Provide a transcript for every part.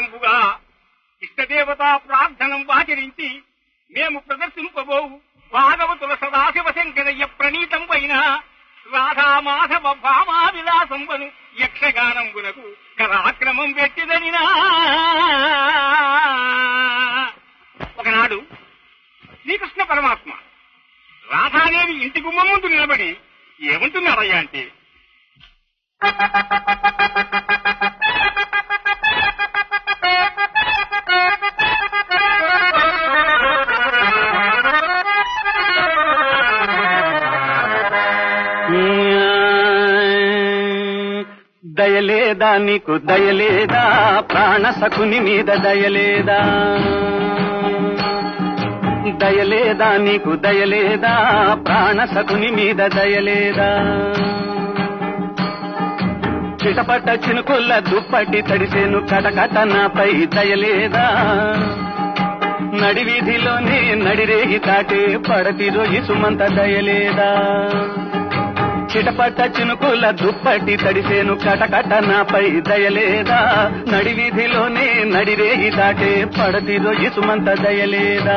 ప్రకారంబుగా ఇష్టదేవతా ప్రార్థనం ఆచరించి మేము ప్రదర్శింపబోవు భాగవతుల సదాశివ శంకరయ్య ప్రణీతం పైన రాధామాధవ భామా విలాసంబను యక్షగానంబునకు కరాక్రమం పెట్టిదనినా ఒకనాడు శ్రీకృష్ణ పరమాత్మ రాధాదేవి ఇంటి గుమ్మ ముందు నిలబడి ఏమంటున్నారయ్యా అంటే దయలేదా నీకు దయలేదా ప్రాణ సకుని మీద దయలేదా దయలేదా నీకు దయలేదా ప్రాణ సకుని మీద దయలేదా చిటపట చినుకుల్ల దుప్పటి తడిసేను కటకట నాపై దయలేదా నడివీధిలోనే నడిరేగి తాటే పడతి రోజు సుమంత దయలేదా చిటపట చినుకుల దుప్పటి తడిసేను కటకట నాపై దయలేదా నడివీధిలోనే నడిరేగి దాటే పడతి రోజు సుమంత దయలేదా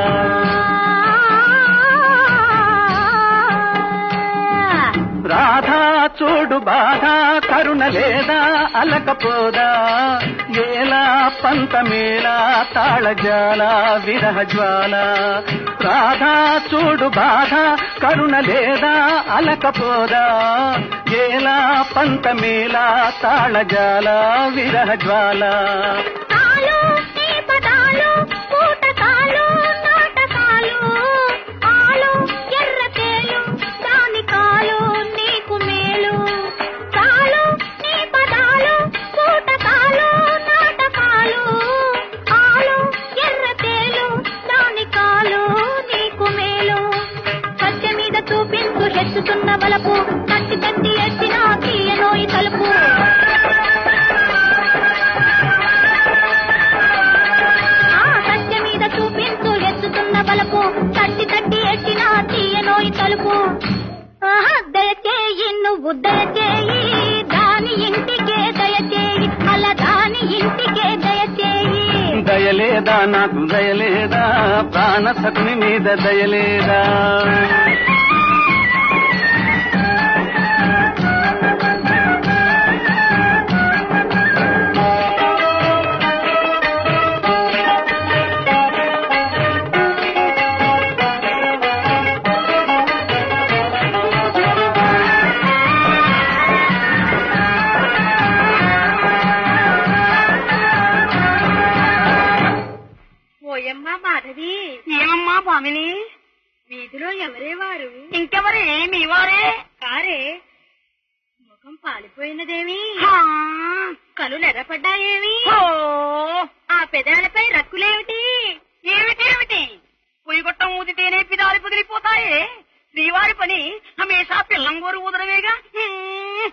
రాధా చూడు బాధ కరుణ లేదా అలకపోదా ఏలా పంతమేళా తాళజాల విరహ జ్వాల రాధా చూడు బాధ కరుణ లేదా అలకపోదా ఏలా పంతమేళా తాళజాల విరహ జ్వాల తాలు నీ పదాలు పూటకాలు నాటకాలు ఆలు ఎర్ర తేలు దాని కాలు నీకు మేలు తాలు నీ పదాలు పూటకాలు నాటకాలు ఆలు ఎర్ర తేలు దాని కాలు నీకు మేలు కట్టె మీద చూపించు హెచ్చుతున్న బలపు కట్టి కట్టి ఎత్తిన తీయనోయి తలుపు ఆ కట్టె మీద చూపించు ఎత్తుతున్న బలపు తట్టి తట్టి ఎట్టిన తీయనోయి తలుపు ఆహా, దయచేయి నువ్వు దయచేయి దాని ఇంటికే దయచేయి అలా దాని ఇంటికే దయచేయి దయలేదా నాకు దయలేదా ప్రాణ సకుని మీద దయలేదా ఓయమ్మ మాధవి ఏమమ్మా భామిని వీధిలో ఎవరే వారు ఇంకెవరే మీ వారే కారే ముఖం పాలిపోయినదేమి హా, కళ్ళు ఎర్రపడ్డాయేమి ఓ, ఆ పెదాలపై రక్కులేమిటి ఏమిటేమిటి పొయ్యిగొట్టం ఊదితేనే పిదాలు పగిలిపోతాయే శ్రీవారి పని హమేషా పిల్లంగోరు ఊదడమేగా హ్మ్.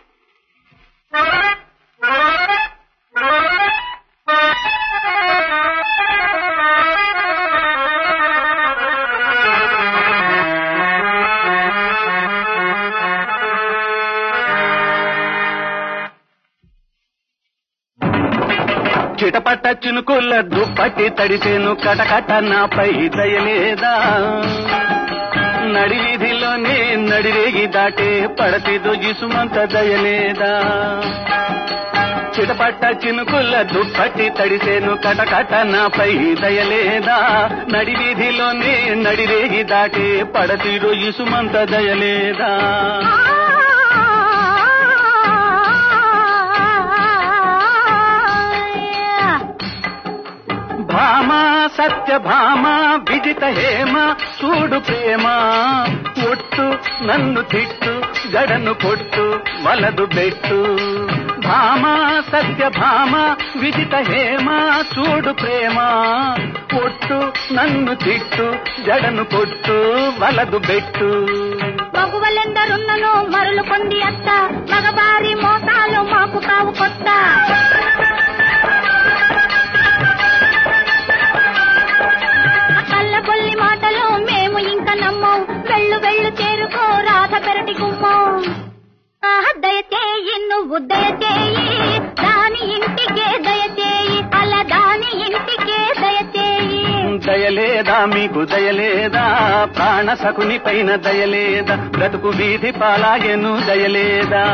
చిటపట చినుకుల దుప్పటి తడిసేను కటకట నాపై దయలేదా నడివీధిలోనే నడిరేగి దాటే పడతి దొజిసుమంత దయలేదా చిటపట్ట చినుకుల దుప్పటి తడిసేను కటకట నాపై దయలేదా నడివీధిలోనే నడిరేగి దాటే పడతి రొయ్యుసుమంత దయలేదా భామా సత్య భామా విజిత హేమ చూడు ప్రేమ ఒట్టు నన్ను తిట్టు గడను కొట్టు వలదు బెట్టు భామా సత్య భామ విజిత హేమ చూడు ప్రేమ ఒట్టు నన్ను తిట్టు జడను కొట్టు వలదు బెట్టు మగువలెందరున్నను మరులు పొంది అత్త మగబారి మోసాలు మాకు కావు కొత్త కళ్ళ కొల్లి మాటలు మేము ఇంక నమ్మం వెళ్ళు వెళ్ళు చేరుకో రాధ పెరటి గుమ్మం ఆహ, దయచేయి నువ్వు దయచేయి దాని ఇంటికే దయచేయి అలా దాని దయలేదా మీకు దయలేదా ప్రాణ సకుని పైన దయలేదా బ్రతుకు వీధి పాలాయను దయలేదా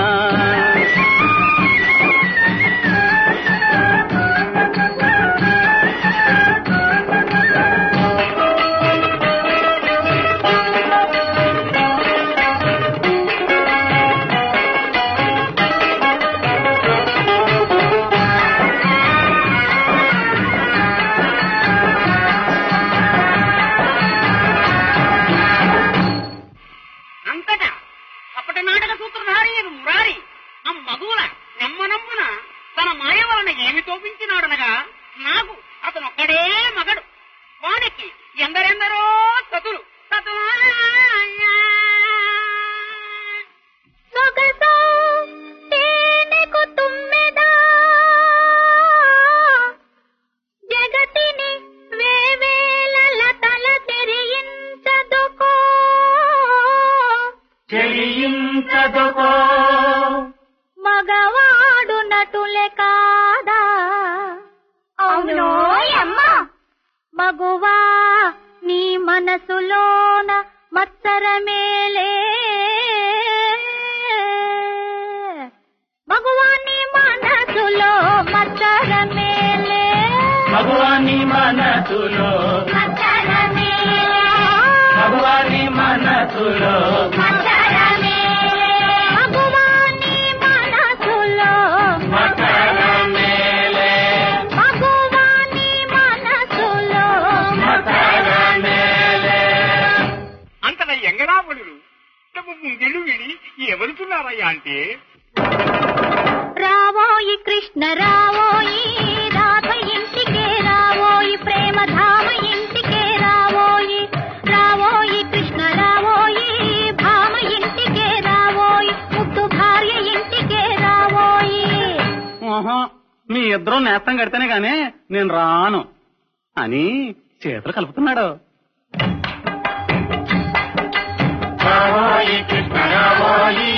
అంతటా అప్పటి నాటక సూత్రధారి అయిన మురారి ఆ మగువుల నెమ్మనమ్మున తన మాయ వలన ఏమి తోపించినాడనగా నాకు అతను ఒక్కడే మగడు వానికి ఎందరెందరో సతులు సతులు సొగసో తేనెకు తుమ్మెదా జగతిని వేవేల తల తెరియించదుకో చెలించదుకో మగవాడు నటులే కాదా అవును మగువా నీ మనసులోన మత్సరమేలే మగువా నీ మనసులో మత్సరమేలే భగవాని మనసులో మత్సరమేలే భగవాని మనసులో మత్సరమేలే మగువా నీ మనసులో మకరమేలే మగువా నీ మనసులో మకరమేలే అంతట ఎంగడాపడులు తమ ముంగిళ్ళు విని ఏమనుకున్నారయ్యా అంటే రావోయి కృష్ణ రావోయి రాధ ఇంటికే రావోయి ప్రేమ ధామ ఇంటికే రావోయి రావోయి కృష్ణ రావోయి భామ ఇంటికే రావోయి ముద్దు భార్య ఇంటికే రావోయి ఓహో మీ ఇద్దరు నేస్తం కడితేనే గానీ నేను రాను అని చేతులు కలుపుతున్నాడు రావోయి కృష్ణ రావోయి